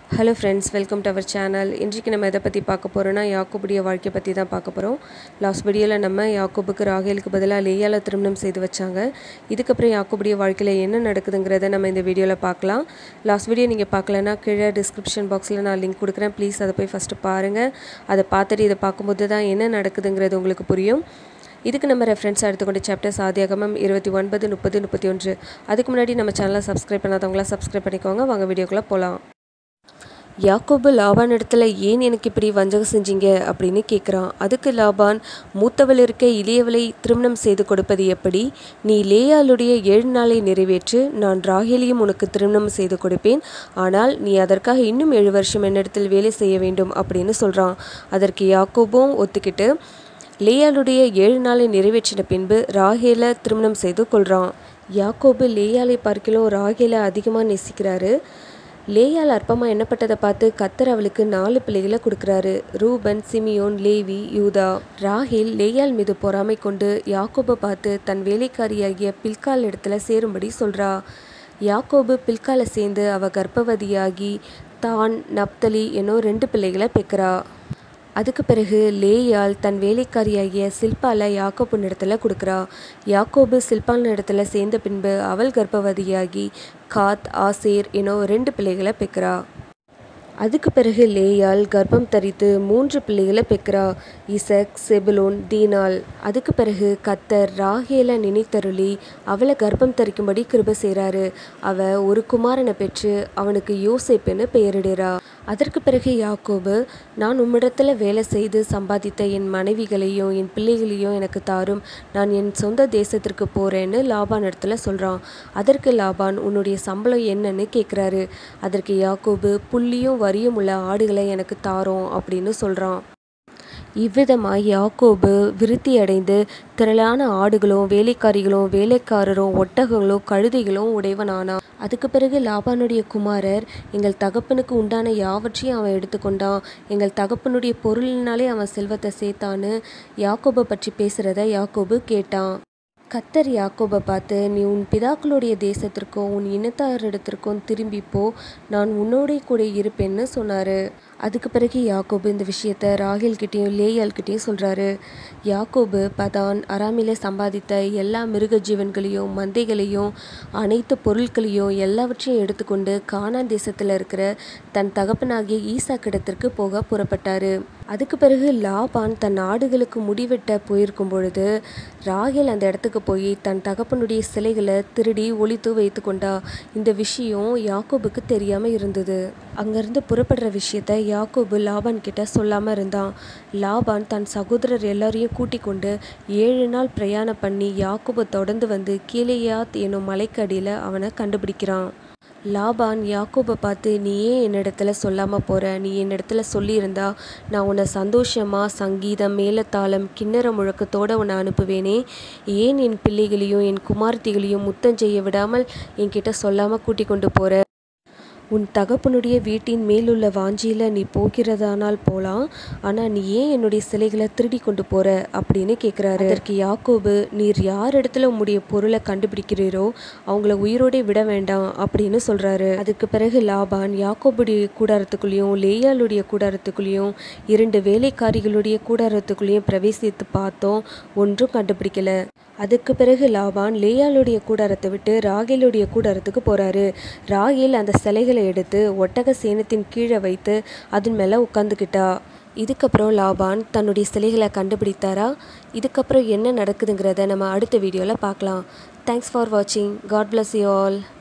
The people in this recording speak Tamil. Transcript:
hello friends welcome to our channel இன்றைக்கு நம்ம எதை பற்றி பார்க்க போகிறோன்னா யாக்கோபுடைய வாழ்க்கை பற்றி தான் பார்க்க போகிறோம் லாஸ்ட் வீடியோவில் நம்ம யாக்கோபுக்கு ராகேலுக்கு பதிலாக லேயால திருமணம் செய்து வச்சாங்க இதுக்கப்புறம் யாக்கோபுடைய வாழ்க்கையில் என்ன நடக்குதுங்கிறத நம்ம இந்த வீடியோவில் பார்க்கலாம் லாஸ்ட் வீடியோ நீங்கள் பார்க்கலன்னா கீழே டிஸ்கிரிப்ஷன் பாக்ஸில் நான் லிங்க் கொடுக்குறேன் ப்ளீஸ் அதை போய் ஃபஸ்ட்டு பாருங்கள் அதை பார்த்துட்டு இதை பார்க்கும்போது தான் என்ன நடக்குதுங்கிறது உங்களுக்கு புரியும் இதுக்கு நம்ம ரெஃபரன்ஸாக எடுத்துக்கொண்ட சாப்டர்ஸ் ஆதியாகமம் இருபத்தி ஒன்பது முப்பது முப்பத்தி ஒன்று அதுக்கு முன்னாடி நம்ம சேனலை சப்ஸ்கிரைப் பண்ணாதவங்களாம் சப்ஸ்கிரைப் பண்ணிக்கோங்க வாங்க வீடியோக்குள்ளே போகலாம் யாக்கோபு லாபான் இடத்துல ஏன் எனக்கு இப்படி வஞ்சகம் செஞ்சீங்க அப்படின்னு கேட்குறான் அதுக்கு லாபான் மூத்தவள் இருக்க இளையவளை திருமணம் செய்து கொடுப்பது எப்படி நீ லேயாளுடைய ஏழு நாளை நிறைவேற்று நான் ராகேலியும் உனக்கு திருமணம் செய்து கொடுப்பேன் ஆனால் நீ அதற்காக இன்னும் ஏழு வருஷம் என்னிடத்தில் வேலை செய்ய வேண்டும் அப்படின்னு சொல்கிறான் அதற்கு யாக்கோபும் ஒத்துக்கிட்டு லேயாளுடைய ஏழு நாளை நிறைவேற்றின பின்பு ராகேலை திருமணம் செய்து கொள்கிறான் யாக்கோபு லேயாலை பார்க்கிலும் ராகேலை அதிகமாக நேசிக்கிறாரு லேயால் அற்பமாக எண்ணப்பட்டதை பார்த்து கத்தர் அவளுக்கு நாலு பிள்ளைகளை கொடுக்குறாரு ரூபன் சிமியோன் லேவி யூதா ராஹேல் லேயால் மீது பொறாமை கொண்டு யாக்கோபை பார்த்து தன் வேலைக்காரியாகிய பில்கால் இடத்துல சேரும்படி சொல்கிறா யாக்கோபு பில்காலை சேர்ந்து அவ கர்ப்பவதியாகி தான் நப்தலி என்னும் ரெண்டு பிள்ளைகளை பெக்கிறா அதுக்கு பிறகு லேயால் தன் வேலைக்காரியாகிய சில்பால யாக்கோபு இடத்துல கொடுக்குறா யாக்கோபு சில்பான் இடத்துல சேர்ந்த பின்பு அவள் கர்ப்பவதியாகி காத் ஆசேர் எனும் ரெண்டு பிள்ளைகளை பெக்கிறா அதுக்கு பிறகு லேயால் கர்ப்பம் தரித்து மூன்று பிள்ளைகளை பெக்கிறா இசக் செபுலோன் தீனாள் அதுக்கு பிறகு கத்தர் ராகேல நினைத்தருளி அவளை கர்ப்பம் தரிக்கும்படி கிருப செய்கிறாரு அவ ஒரு குமாரனை பெற்று அவனுக்கு யோசேப்புன்னு பெயரிடுறா அதற்கு பிறகு யாக்கோபு நான் உம்மிடத்தில் வேலை செய்து சம்பாதித்த என் மனைவிகளையும் என் பிள்ளைகளையும் எனக்கு தாரும் நான் என் சொந்த தேசத்திற்கு போகிறேன்னு லாபான் இடத்துல சொல்கிறான் அதற்கு லாபான் உன்னுடைய சம்பளம் என்னன்னு கேட்குறாரு அதற்கு யாக்கோபு புள்ளியும் வரியும் உள்ள ஆடுகளை எனக்கு தாரோம் அப்படின்னு சொல்கிறான் இவ்விதமாய் யாக்கோபு விருத்தி அடைந்து திரளான ஆடுகளும் வேலைக்காரிகளும் வேலைக்காரரும் ஒட்டகங்களும் கழுதைகளும் உடையவனானான் அதுக்கு பிறகு லாபானுடைய குமாரர் எங்கள் தகப்பனுக்கு உண்டான யாவற்றையும் அவன் எடுத்துக்கொண்டான் எங்கள் தகப்பனுடைய பொருளினாலே அவன் செல்வத்தை சேர்த்தான்னு யாக்கோபை பற்றி பேசுகிறத யாக்கோபு கேட்டான் கத்தர் யாக்கோபை பார்த்து நீ உன் பிதாக்களுடைய தேசத்திற்கும் உன் இனத்தாரிடத்திற்கும் திரும்பிப்போ நான் உன்னோடைய கூட இருப்பேன்னு சொன்னார் அதுக்கு பிறகு யாக்கோபு இந்த விஷயத்த ராகில்கிட்டையும் லேயால்கிட்டையும் சொல்கிறாரு யாக்கோபு பதான் அராமில சம்பாதித்த எல்லா மிருக ஜீவன்களையும் மந்தைகளையும் அனைத்து பொருட்களையும் எல்லாவற்றையும் எடுத்துக்கொண்டு கானான் தேசத்தில் இருக்கிற தன் தகப்பனாகிய ஈசா கிடத்திற்கு போக புறப்பட்டார் அதுக்கு பிறகு லாபான் தன் ஆடுகளுக்கு முடிவெட்ட போயிருக்கும் பொழுது ராகேல் அந்த இடத்துக்கு போய் தன் தகப்பனுடைய சிலைகளை திருடி ஒளித்து வைத்து கொண்டா இந்த விஷயம் யாக்கோபுக்கு தெரியாமல் இருந்தது அங்கேருந்து புறப்படுற விஷயத்த யாக்கோபு லாபான் கிட்ட சொல்லாமல் இருந்தான் லாபான் தன் சகோதரர் எல்லாரையும் கூட்டிக் கொண்டு ஏழு நாள் பிரயாணம் பண்ணி யாக்கோபை தொடர்ந்து வந்து கீழேயாத் என்னும் மலைக்கடியில் அவனை கண்டுபிடிக்கிறான் லாபான் யாக்கோபை பார்த்து நீ ஏன் என்னிடத்துல சொல்லாமல் போகிற நீ என்னிடத்துல சொல்லியிருந்தா நான் உன்னை சந்தோஷமாக சங்கீதம் மேலத்தாளம் கிண்ணற முழக்கத்தோடு உன்னை அனுப்புவேனே ஏன் என் பிள்ளைகளையும் என் குமார்த்திகளையும் முத்தம் செய்ய விடாமல் என்கிட்ட சொல்லாமல் கூட்டிக் கொண்டு போகிற உன் தகப்பனுடைய வீட்டின் மேலுள்ள வாஞ்சியில் நீ போகிறதானால் போகலாம் ஆனால் நீ ஏன் என்னுடைய சிலைகளை திருடி கொண்டு போகிற அப்படின்னு கேட்குறாரு அதற்கு யாக்கோபு நீர் யார் இடத்துல உம்முடைய பொருளை கண்டுபிடிக்கிறீரோ அவங்கள உயிரோடே விட வேண்டாம் அப்படின்னு சொல்கிறாரு அதுக்கு பிறகு லாபான் யாக்கோபுடைய கூடாரத்துக்குள்ளேயும் லேயாளுடைய கூடாரத்துக்குள்ளேயும் இரண்டு வேலைக்காரிகளுடைய கூடாரத்துக்குள்ளேயும் பிரவேசித்து பார்த்தோம் ஒன்றும் கண்டுபிடிக்கல அதுக்கு பிறகு லாபான் லேயாளுடைய கூடாரத்தை விட்டு ராகேலுடைய கூடாரத்துக்கு போகிறாரு ராகேல் அந்த சிலைகளை எடுத்து ஒட்டக சேனத்தின் கீழே வைத்து அதன் மேலே உட்காந்துக்கிட்டா இதுக்கப்புறம் லாபான் தன்னுடைய சிலைகளை கண்டுபிடித்தாரா இதுக்கப்புறம் என்ன நடக்குதுங்கிறத நம்ம அடுத்த வீடியோவில் பார்க்கலாம் தேங்க்ஸ் ஃபார் வாட்சிங் காட் பிளஸ் யூ ஆல்